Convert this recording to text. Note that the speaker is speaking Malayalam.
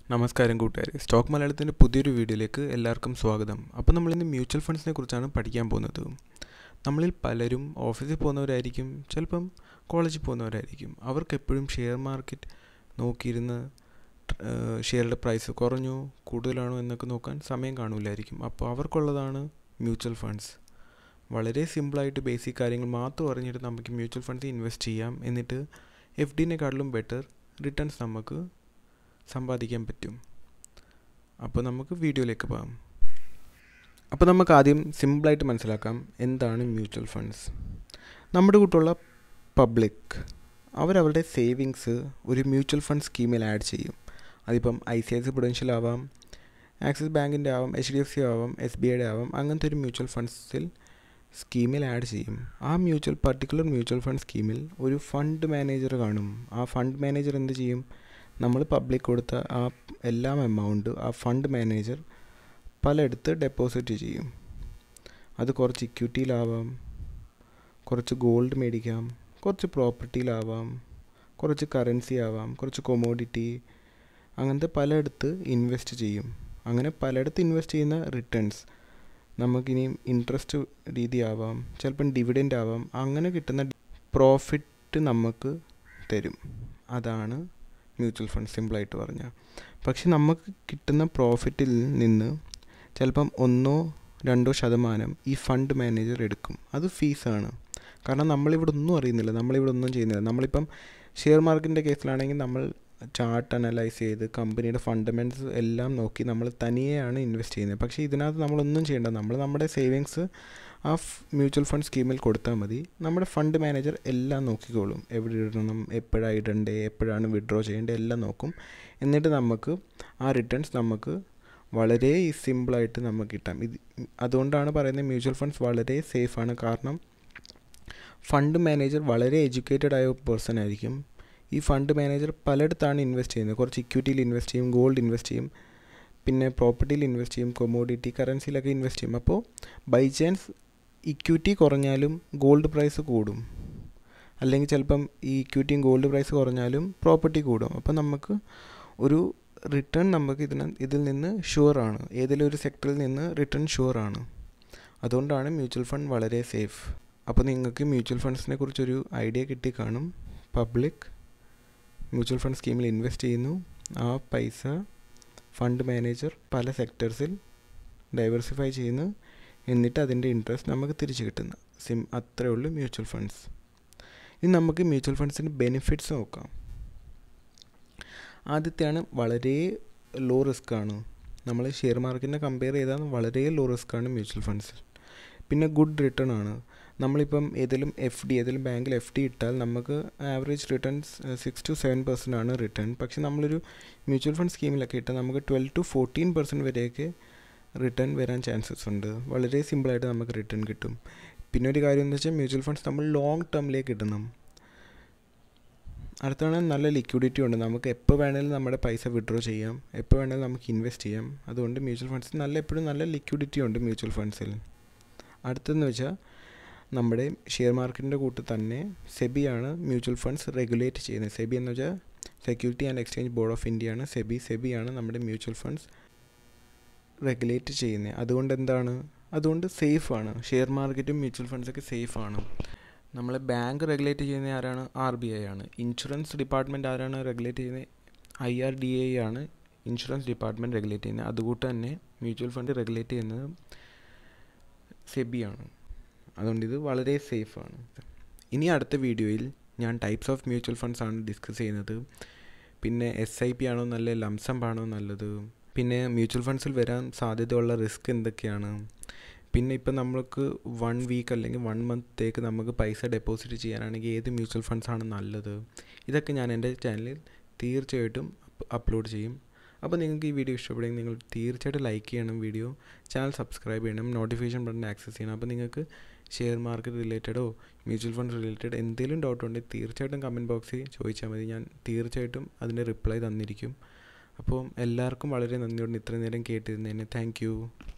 നമസ്കാരം കൂട്ടുകാരെ സ്റ്റോക്ക് മലയാളത്തിൻ്റെ പുതിയൊരു വീഡിയോയിലേക്ക് എല്ലാവർക്കും സ്വാഗതം അപ്പോൾ നമ്മളിന്ന് മ്യൂച്വൽ ഫണ്ട്സിനെ കുറിച്ചാണ് പഠിക്കാൻ പോകുന്നത് നമ്മളിൽ പലരും ഓഫീസിൽ പോകുന്നവരായിരിക്കും ചിലപ്പം കോളേജിൽ പോകുന്നവരായിരിക്കും അവർക്ക് എപ്പോഴും ഷെയർ മാർക്കറ്റ് നോക്കിയിരുന്ന് ഷെയറുടെ പ്രൈസ് കുറഞ്ഞു കൂടുതലാണോ എന്നൊക്കെ നോക്കാൻ സമയം കാണില്ലായിരിക്കും അപ്പോൾ അവർക്കുള്ളതാണ് മ്യൂച്വൽ ഫണ്ട്സ് വളരെ സിമ്പിളായിട്ട് ബേസിക് കാര്യങ്ങൾ മാത്രം അറിഞ്ഞിട്ട് നമുക്ക് മ്യൂച്വൽ ഫണ്ട്സ് ഇൻവെസ്റ്റ് ചെയ്യാം എന്നിട്ട് എഫ് ഡിനെക്കാട്ടിലും ബെറ്റർ റിട്ടേൺസ് നമുക്ക് സമ്പാദിക്കാൻ പറ്റും അപ്പോൾ നമുക്ക് വീഡിയോയിലേക്ക് പോകാം അപ്പോൾ നമുക്ക് ആദ്യം സിമ്പിളായിട്ട് മനസ്സിലാക്കാം എന്താണ് മ്യൂച്വൽ ഫണ്ട്സ് നമ്മുടെ കൂട്ടുള്ള പബ്ലിക് അവരവരുടെ സേവിങ്സ് ഒരു മ്യൂച്വൽ ഫണ്ട് സ്കീമിൽ ആഡ് ചെയ്യും അതിപ്പം I C I C Prudential ആവാം ആക്സിസ് ബാങ്കിൻ്റെ ആവാം എച്ച് ഡി എഫ് സി ആവാം എസ് ബി ഐയുടെ ആവാം അങ്ങനത്തെ ഒരു മ്യൂച്വൽ ഫണ്ട്സിൽ സ്കീമിൽ ആഡ് ചെയ്യും ആ മ്യൂച്വൽ പർട്ടിക്കുലർ മ്യൂച്വൽ ഫണ്ട് സ്കീമിൽ ഒരു ഫണ്ട് മാനേജർ കാണും ആ ഫണ്ട് മാനേജർ എന്ത് ചെയ്യും നമ്മൾ പബ്ലിക് കൊടുത്ത ആ എല്ലാം എമൗണ്ട് ആ ഫണ്ട് മാനേജർ പലയിടത്ത് ഡെപ്പോസിറ്റ് ചെയ്യും അത് കുറച്ച് ഇക്വിറ്റിയിലാവാം കുറച്ച് ഗോൾഡ് മേടിക്കാം കുറച്ച് പ്രോപ്പർട്ടിയിലാവാം കുറച്ച് കറൻസി ആവാം കുറച്ച് കൊമോഡിറ്റി അങ്ങനത്തെ പലയിടത്ത് ഇൻവെസ്റ്റ് ചെയ്യും അങ്ങനെ പലയിടത്ത് ഇൻവെസ്റ്റ് ചെയ്യുന്ന റിട്ടേൺസ് നമുക്കിനിയും ഇൻട്രസ്റ്റ് രീതി ആവാം ചിലപ്പം ഡിവിഡൻ്റ് ആവാം അങ്ങനെ കിട്ടുന്ന പ്രോഫിറ്റ് നമുക്ക് തരും അതാണ് മ്യൂച്വൽ ഫണ്ട് സിമ്പിളായിട്ട് പറഞ്ഞാൽ പക്ഷെ നമുക്ക് കിട്ടുന്ന പ്രോഫിറ്റിൽ നിന്ന് ചിലപ്പം ഒന്നോ രണ്ടോ ശതമാനം ഈ ഫണ്ട് മാനേജർ എടുക്കും അത് ഫീസാണ് കാരണം നമ്മളിവിടെ ഒന്നും അറിയുന്നില്ല നമ്മളിവിടെ ഒന്നും ചെയ്യുന്നില്ല നമ്മളിപ്പം ഷെയർ മാർക്കറ്റിൻ്റെ കേസിലാണെങ്കിൽ നമ്മൾ ചാർട്ട് അനലൈസ് ചെയ്ത് കമ്പനിയുടെ ഫണ്ടമെൻറ്റ്സ് എല്ലാം നോക്കി നമ്മൾ തനിയെയാണ് ഇൻവെസ്റ്റ് ചെയ്യുന്നത് പക്ഷേ ഇതിനകത്ത് നമ്മളൊന്നും ചെയ്യേണ്ട നമ്മൾ നമ്മുടെ സേവിങ്സ് ആ മ്യൂച്വൽ ഫണ്ട് സ്കീമിൽ കൊടുത്താൽ മതി നമ്മുടെ ഫണ്ട് മാനേജർ എല്ലാം നോക്കിക്കോളും എവിടെ ഇടണം എപ്പോഴാണ് ഇടണ്ടേ എപ്പോഴാണ് വിഡ്രോ ചെയ്യേണ്ടത് എല്ലാം നോക്കും എന്നിട്ട് നമുക്ക് ആ റിട്ടേൺസ് നമുക്ക് വളരെ സിമ്പിളായിട്ട് നമുക്ക് കിട്ടാം ഇത് അതുകൊണ്ടാണ് പറയുന്നത് മ്യൂച്വൽ ഫണ്ട്സ് വളരെ സേഫാണ് കാരണം ഫണ്ട് മാനേജർ വളരെ എഡ്യൂക്കേറ്റഡ് ആയ പേഴ്സൺ ആയിരിക്കും ഈ ഫണ്ട് മാനേജർ പലയിടത്താണ് ഇൻവെസ്റ്റ് ചെയ്യുന്നത് കുറച്ച് ഇക്വിറ്റിയിൽ ഇൻവെസ്റ്റ് ചെയ്യും ഗോൾഡ് ഇൻവെസ്റ്റ് ചെയ്യും പിന്നെ പ്രോപ്പർട്ടിയിൽ ഇൻവെസ്റ്റ് ചെയ്യും കൊമോഡിറ്റി കറൻസിയിലൊക്കെ ഇൻവെസ്റ്റ് ചെയ്യും അപ്പോൾ ബൈ ചാൻസ് ഇക്വിറ്റി കുറഞ്ഞാലും ഗോൾഡ് പ്രൈസ് കൂടും അല്ലെങ്കിൽ ചിലപ്പം ഈ ഇക്വിറ്റിയും ഗോൾഡ് പ്രൈസ് കുറഞ്ഞാലും പ്രോപ്പർട്ടി കൂടും അപ്പോൾ നമുക്ക് ഒരു റിട്ടേൺ നമുക്ക് ഇതിന് ഇതിൽ നിന്ന് ഷുവറാണ് ഏതെങ്കിലും ഒരു സെക്ടറിൽ നിന്ന് റിട്ടേൺ ഷുവറാണ് അതുകൊണ്ടാണ് മ്യൂച്വൽ ഫണ്ട് വളരെ സേഫ് അപ്പോൾ നിങ്ങൾക്ക് മ്യൂച്വൽ ഫണ്ട്സിനെ കുറിച്ചൊരു ഐഡിയ കിട്ടി കാണും പബ്ലിക് മ്യൂച്വൽ ഫണ്ട് സ്കീമിൽ ഇൻവെസ്റ്റ് ചെയ്യുന്നു ആ പൈസ ഫണ്ട് മാനേജർ പല സെക്ടേഴ്സിൽ ഡൈവേഴ്സിഫൈ ചെയ്യുന്നു എന്നിട്ട് അതിൻ്റെ ഇൻട്രസ്റ്റ് നമുക്ക് തിരിച്ചു കിട്ടുന്നു സിം അത്രേ ഉള്ളൂ മ്യൂച്വൽ ഫണ്ട്സ് ഇനി നമുക്ക് മ്യൂച്വൽ ഫണ്ട്സിൻ്റെ ബെനിഫിറ്റ്സ് നോക്കാം ആദ്യത്തെയാണ് വളരെ ലോ റിസ്ക് ആണ് നമ്മൾ ഷെയർ മാർക്കറ്റിനെ കമ്പയർ ചെയ്താൽ വളരെ ലോ റിസ്ക് ആണ് മ്യൂച്വൽ ഫണ്ട്സിൽ പിന്നെ ഗുഡ് റിട്ടേൺ ആണ് നമ്മളിപ്പം ഏതെങ്കിലും എഫ് ഡി ഏതെങ്കിലും ബാങ്കിൽ എഫ് ഡി ഇട്ടാൽ നമുക്ക് average returns six to seven percent ആണ് റിട്ടേൺ പക്ഷേ നമ്മളൊരു മ്യൂച്വൽ ഫണ്ട് സ്കീമിലൊക്കെ ഇട്ടാൽ നമുക്ക് ട്വൽവ് ടു ഫോർട്ടീൻ പെർസെൻറ്റ് വരെയൊക്കെ റിട്ടേൺ വരാൻ ചാൻസസ് ഉണ്ട് വളരെ സിമ്പിളായിട്ട് നമുക്ക് റിട്ടേൺ കിട്ടും പിന്നെ ഒരു കാര്യം എന്ന് വെച്ചാൽ മ്യൂച്വൽ ഫണ്ട്സ് നമ്മൾ ലോങ് ടേമിലേക്ക് ഇടണം അടുത്താണ് നല്ല ലിക്വിഡിറ്റി ഉണ്ട് നമുക്ക് എപ്പോൾ വേണമെങ്കിലും നമ്മുടെ പൈസ വിഡ്രോ ചെയ്യാം എപ്പോൾ വേണമെങ്കിലും നമുക്ക് ഇൻവെസ്റ്റ് ചെയ്യാം അതുകൊണ്ട് മ്യൂച്വൽ ഫണ്ട്സിൽ നല്ല എപ്പോഴും നല്ല ലിക്വിഡിറ്റി ഉണ്ട് മ്യൂച്വൽ ഫണ്ട്സിൽ അടുത്തെന്ന് വെച്ചാൽ നമ്മുടെ ഷെയർ മാർക്കറ്റിൻ്റെ കൂട്ട് തന്നെ സെബിയാണ് മ്യൂച്വൽ ഫണ്ട്സ് റെഗുലേറ്റ് ചെയ്യുന്നത് സെബി എന്ന് വെച്ചാൽ security and exchange board of ഇന്ത്യയാണ് സെബി സെബിയാണ് നമ്മുടെ മ്യൂച്വൽ ഫണ്ട്സ് റെഗുലേറ്റ് ചെയ്യുന്നത് അതുകൊണ്ട് എന്താണ് അതുകൊണ്ട് സേഫാണ് ഷെയർ മാർക്കറ്റും മ്യൂച്വൽ ഫണ്ട്സൊക്കെ സേഫാണ് നമ്മളെ ബാങ്ക് റെഗുലേറ്റ് ചെയ്യുന്നത് ആരാണ് ആർ ബി ഐ ആണ് ഇൻഷുറൻസ് ഡിപ്പാർട്ട്മെൻറ്റ് ആരാണ് റെഗുലേറ്റ് ചെയ്യുന്നത് ഐ ആർ ഡി ഐ ആണ് ഇൻഷുറൻസ് ഡിപ്പാർട്ട്മെൻറ്റ് റെഗുലേറ്റ് ചെയ്യുന്നത് അതുകൂട്ട് തന്നെ മ്യൂച്വൽ ഫണ്ട് റെഗുലേറ്റ് ചെയ്യുന്നത് സെബിയാണ് അതുകൊണ്ട് ഇത് വളരെ സേഫാണ് ഇനി അടുത്ത വീഡിയോയിൽ ഞാൻ ടൈപ്സ് ഓഫ് മ്യൂച്വൽ ഫണ്ട്സ് ആണ് ഡിസ്കസ് ചെയ്യുന്നത് പിന്നെ എസ് ഐ പി ആണോ നല്ല ലംസം ആണോ നല്ലത് പിന്നെ മ്യൂച്വൽ ഫണ്ട്സിൽ വരാൻ സാധ്യതയുള്ള റിസ്ക് എന്തൊക്കെയാണ് പിന്നെ ഇപ്പം നമ്മൾക്ക് വൺ വീക്ക് അല്ലെങ്കിൽ വൺ മന്തേക്ക് നമുക്ക് പൈസ ഡെപ്പോസിറ്റ് ചെയ്യാനാണെങ്കിൽ ഏത് മ്യൂച്വൽ ഫണ്ട്സ് ആണ് നല്ലത് ഇതൊക്കെ ഞാൻ എൻ്റെ ചാനലിൽ തീർച്ചയായിട്ടും അപ്ലോഡ് ചെയ്യും അപ്പോൾ നിങ്ങൾക്ക് ഈ വീഡിയോ ഇഷ്ടപ്പെടുമെങ്കിൽ നിങ്ങൾ തീർച്ചയായിട്ടും ലൈക്ക് ചെയ്യണം വീഡിയോ ചാനൽ സബ്സ്ക്രൈബ് ചെയ്യണം നോട്ടിഫിക്കേഷൻ ബട്ടൺ ആക്സസ് ചെയ്യണം അപ്പോൾ നിങ്ങൾക്ക് ഷെയർ മാർക്കറ്റ് റിലേറ്റഡോ മ്യൂച്വൽ ഫണ്ട് റിലേറ്റഡ് എന്തെങ്കിലും ഡൗട്ട് ഉണ്ടെങ്കിൽ തീർച്ചയായിട്ടും കമൻറ്റ് ബോക്സിൽ ചോദിച്ചാൽ മതി ഞാൻ തീർച്ചയായിട്ടും അതിൻ്റെ റിപ്ലൈ തന്നിരിക്കും അപ്പോൾ എല്ലാവർക്കും വളരെ നന്ദിയുണ്ട് ഇത്രയും നേരം കേട്ടിരുന്നതിന് താങ്ക്